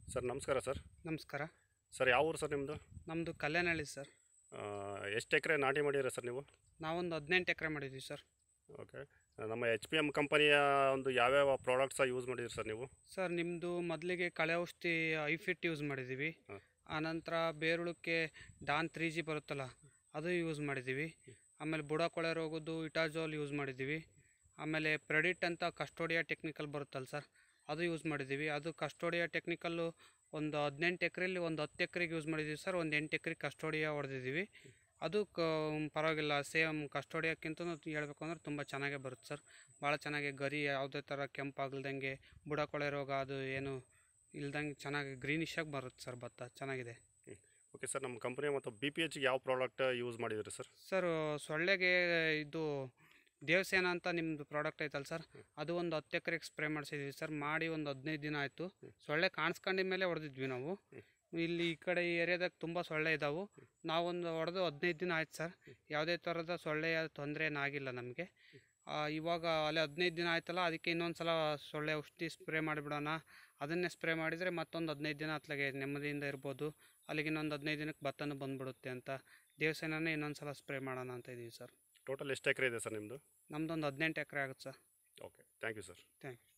Sir ನಮಸ್ಕಾರ sir ನಮಸ್ಕಾರ sir ಯಾವ ಊರು ಸರ್ ನಿಮ್ಮದು ನಮ್ಮದು ಕಲ್ಯಾಣಹಳ್ಳಿ ಸರ್ ಎಷ್ಟು ಎಕರೆ ನಾಟಿ ಮಾಡಿದ್ದೀರಾ ಸರ್ ನೀವು ನಾವೊಂದು ಹದಿನೆಂಟು ಎಕರೆ ಮಾಡಿದ್ದೀವಿ ಸರ್ ಓಕೆ ನಮ್ಮ ಎಚ್ ಪಿ ಎಮ್ ಕಂಪನಿಯ ಒಂದು ಯಾವ್ಯಾವ ಪ್ರಾಡಕ್ಟ್ಸ ಯೂಸ್ ಮಾಡಿದ್ದೀರಿ ಸರ್ ನೀವು ಸರ್ ನಿಮ್ಮದು ಮೊದಲಿಗೆ ಕಳೆ ಔಷಧಿ ಐಫಿಟ್ ಯೂಸ್ ಮಾಡಿದ್ದೀವಿ ಹಾಂ. ಆನಂತರ ಬೇರುಳಕ್ಕೆ ಡಾನ್ ತ್ರೀ ಜಿ ಬರುತ್ತಲ್ಲ ಅದು ಯೂಸ್ ಮಾಡಿದ್ದೀವಿ ಆಮೇಲೆ ಬುಡ ಕೊಳೆ ರೋಗದ್ದು ಇಟಾಜೋಲ್ ಯೂಸ್ ಮಾಡಿದ್ದೀವಿ ಆಮೇಲೆ ಪ್ರೆಡಿಟ್ ಅಂತ ಕಸ್ಟೋಡಿಯಾ ಟೆಕ್ನಿಕಲ್ ಬರುತ್ತಲ್ಲ ಸರ್ ಅದು ಯೂಸ್ ಮಾಡಿದ್ದೀವಿ ಅದು ಕಸ್ಟೋಡಿಯಾ ಟೆಕ್ನಿಕಲ್ಲು ಒಂದು ಹದಿನೆಂಟು ಎಕರೆಯಲ್ಲಿ ಒಂದು ಹತ್ತು ಎಕರೆಗೆ ಯೂಸ್ ಮಾಡಿದ್ದೀವಿ ಸರ್ ಒಂದು ಎಂಟು ಎಕರೆ ಕಸ್ಟೋಡಿಯಾ ಹೊಡೆದಿದ್ದೀವಿ ಅದು ಕ ಪರವಾಗಿಲ್ಲ ಸೇಮ್ ಕಸ್ಟೋಡಿಯಾಕ್ಕಿಂತ ಹೇಳ್ಬೇಕು ಅಂದ್ರೆ ತುಂಬ ಚೆನ್ನಾಗೇ ಬರುತ್ತೆ ಸರ್ ಭಾಳ ಚೆನ್ನಾಗಿ ಗರಿ ಯಾವುದೇ ಥರ ಕೆಂಪಾಗಲ್ದಂಗೆ ಬುಡ ಕೊಳೆ ರೋಗ ಅದು ಏನು ಇಲ್ದಂಗೆ ಚೆನ್ನಾಗಿ ಗ್ರೀನಿಶಾಗಿ ಬರುತ್ತೆ ಸರ್ ಭತ್ತ ಚೆನ್ನಾಗಿದೆ ಓಕೆ ಸರ್ ನಮ್ಮ ಕಂಪನಿ ಮತ್ತು ಬಿ ಪಿ ಎಚ್ಗೆ ಯಾವ ಪ್ರಾಡಕ್ಟ್ ಯೂಸ್ ಮಾಡಿದ್ದೀರಿ ಸರ್ ಸರ್ ಸೊಳ್ಳೆಗೆ ಇದು ದೇವಸೇನ ಅಂತ ನಿಮ್ಮದು ಪ್ರಾಡಕ್ಟ್ ಐತಲ್ಲ ಸರ್ ಅದು ಒಂದು ಹತ್ತು ಎಕರೆಗೆ ಸ್ಪ್ರೇ ಮಾಡಿಸಿದ್ವಿ ಸರ್ ಮಾಡಿ ಒಂದು ಹದಿನೈದು ದಿನ ಆಯಿತು ಸೊಳ್ಳೆ ಕಾಣಿಸ್ಕೊಂಡಿದ ಮೇಲೆ ಹೊಡೆದಿದ್ವಿ ನಾವು ಇಲ್ಲಿ ಈ ಕಡೆ ಈ ಏರಿಯಾದಾಗ ತುಂಬ ಸೊಳ್ಳೆ ಇದ್ದಾವೆ ನಾವೊಂದು ಹೊಡೆದು ಹದಿನೈದು ದಿನ ಆಯ್ತು ಸರ್ ಯಾವುದೇ ಥರದ ಸೊಳ್ಳೆಯ ತೊಂದರೆ ಏನಾಗಿಲ್ಲ ನಮಗೆ ಇವಾಗ ಅಲ್ಲಿ ಹದಿನೈದು ದಿನ ಆಯ್ತಲ್ಲ ಅದಕ್ಕೆ ಇನ್ನೊಂದು ಸಲ ಸೊಳ್ಳೆ ಔಷಧಿ ಸ್ಪ್ರೇ ಮಾಡಿಬಿಡೋಣ ಅದನ್ನೇ ಸ್ಪ್ರೇ ಮಾಡಿದರೆ ಮತ್ತೊಂದು ಹದಿನೈದು ದಿನ ಅತ್ಲಾಗೆ ನೆಮ್ಮದಿಯಿಂದ ಇರ್ಬೋದು ಅಲ್ಲಿಗೆ ಇನ್ನೊಂದು ಹದಿನೈದು ದಿನಕ್ಕೆ ಭತ್ತನೂ ಬಂದ್ಬಿಡುತ್ತೆ ಅಂತ ದೇವಸೇನೇ ಇನ್ನೊಂದು ಸಲ ಸ್ಪ್ರೇ ಮಾಡೋಣ ಅಂತ ಇದ್ದೀವಿ ಸರ್ ಟೋಟಲ್ ಎಷ್ಟು ಎಕರೆ ಇದೆ ಸರ್ ನಿಮ್ಮದು ನಮ್ದೊಂದು ಹದಿನೆಂಟು ಎಕರೆ ಆಗುತ್ತೆ sir okay thank you sir thank you